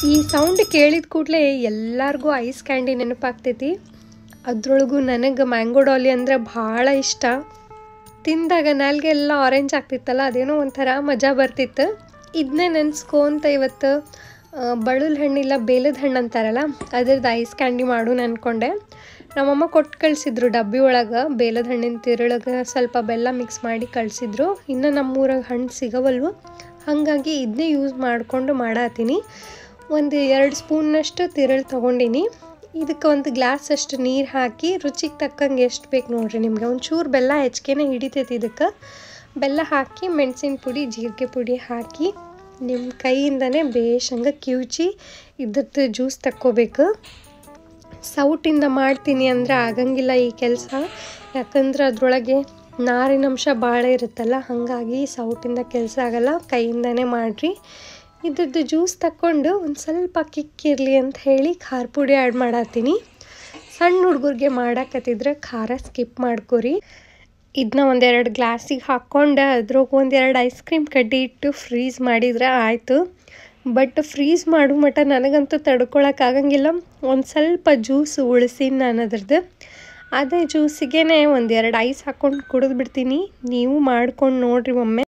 ಈ ಸೌಂಡ್ ಕೇಳಿದ ಕೂಡಲೇ ಎಲ್ಲರಿಗೂ ಐಸ್ ಕ್ಯಾಂಡಿ ನೆನಪಾಗ್ತೈತಿ ಅದ್ರೊಳಗೂ ನನಗೆ ಮ್ಯಾಂಗೋ ಡಾಲಿ ಅಂದರೆ ಭಾಳ ಇಷ್ಟ ತಿಂದಾಗ ನಾಲ್ಗೆ ಎಲ್ಲ ಆರೆಂಜ್ ಆಗ್ತಿತ್ತಲ್ಲ ಅದೇನೋ ಒಂಥರ ಮಜಾ ಬರ್ತಿತ್ತು ಇದನ್ನೇ ನೆನೆಸ್ಕೊಂತ ಇವತ್ತು ಆ, ಬಳುಲ್ ಹಣ್ಣಿಲ್ಲ ಬೇಲದ ಹಣ್ಣು ಅಂತಾರಲ್ಲ ಅದ್ರದ್ದು ಐಸ್ ಕ್ಯಾಂಡಿ ಮಾಡು ಅನ್ಕೊಂಡೆ ನಮ್ಮಮ್ಮ ಕೊಟ್ಟು ಕಳಿಸಿದ್ರು ಡಬ್ಬಿ ಒಳಗೆ ಬೇಲದ ಹಣ್ಣಿನ ತಿರುಳಗೆ ಸ್ವಲ್ಪ ಬೆಲ್ಲ ಮಿಕ್ಸ್ ಮಾಡಿ ಕಳಿಸಿದ್ರು ಇನ್ನು ನಮ್ಮೂರಾಗ ಹಣ್ಣು ಸಿಗವಲ್ವು ಹಾಗಾಗಿ ಇದನ್ನೇ ಯೂಸ್ ಮಾಡಿಕೊಂಡು ಮಾಡತ್ತೀನಿ ಒಂದು ಎರಡು ಸ್ಪೂನ್ನಷ್ಟು ತಿರುಳು ತೊಗೊಂಡಿನಿ ಇದಕ್ಕೆ ಒಂದು ಗ್ಲಾಸ್ ಅಷ್ಟು ನೀರು ಹಾಕಿ ರುಚಿಗೆ ತಕ್ಕಂಗೆ ಎಷ್ಟು ಬೇಕು ನೋಡ್ರಿ ನಿಮಗೆ ಒಂಚೂರು ಬೆಲ್ಲ ಹೆಚ್ಚಿಗೆನೇ ಹಿಡಿತೈತಿ ಇದಕ್ಕೆ ಬೆಲ್ಲ ಹಾಕಿ ಮೆಣಸಿನ ಪುಡಿ ಜೀರಿಗೆ ಪುಡಿ ಹಾಕಿ ನಿಮ್ಮ ಕೈಯಿಂದನೇ ಬೇಷಂಗೆ ಕಿವುಚಿ ಇದ್ರದ್ದು ಜ್ಯೂಸ್ ತಕ್ಕೋಬೇಕು ಸೌಟಿಂದ ಮಾಡ್ತೀನಿ ಅಂದರೆ ಆಗಂಗಿಲ್ಲ ಈ ಕೆಲಸ ಯಾಕಂದ್ರೆ ಅದರೊಳಗೆ ನಾರಿನಂಶ ಭಾಳ ಇರುತ್ತಲ್ಲ ಹಾಗಾಗಿ ಸೌಟಿಂದ ಕೆಲಸ ಆಗಲ್ಲ ಕೈಯಿಂದನೇ ಮಾಡಿರಿ ಇದ್ರದ್ದು ಜ್ಯೂಸ್ ತಕ್ಕೊಂಡು ಒಂದು ಸ್ವಲ್ಪ ಕಿಕ್ಕಿರಲಿ ಅಂತ ಹೇಳಿ ಖಾರ ಪುಡಿ ಆ್ಯಡ್ ಮಾಡತ್ತೀನಿ ಸಣ್ಣ ಹುಡುಗರಿಗೆ ಮಾಡಾಕತ್ತಿದ್ರೆ ಖಾರ ಸ್ಕಿಪ್ ಮಾಡ್ಕೊರಿ ಇದನ್ನ ಒಂದೆರಡು ಗ್ಲಾಸಿಗೆ ಹಾಕ್ಕೊಂಡು ಅದ್ರಾಗ ಒಂದೆರಡು ಐಸ್ ಕ್ರೀಮ್ ಕಡ್ಡಿ ಇಟ್ಟು ಫ್ರೀಸ್ ಮಾಡಿದ್ರೆ ಆಯಿತು ಬಟ್ ಫ್ರೀಸ್ ಮಾಡೋ ಮಟ್ಟ ನನಗಂತೂ ತಡ್ಕೊಳಕ್ಕಾಗಂಗಿಲ್ಲ ಒಂದು ಸ್ವಲ್ಪ ಜ್ಯೂಸ್ ಉಳಿಸಿ ನಾನು ಅದ್ರದ್ದು ಅದೇ ಜ್ಯೂಸಿಗೆ ಒಂದೆರಡು ಐಸ್ ಹಾಕ್ಕೊಂಡು ಕುಡಿದು ಬಿಡ್ತೀನಿ ನೀವು ಮಾಡ್ಕೊಂಡು ನೋಡ್ರಿ ಒಮ್ಮೆ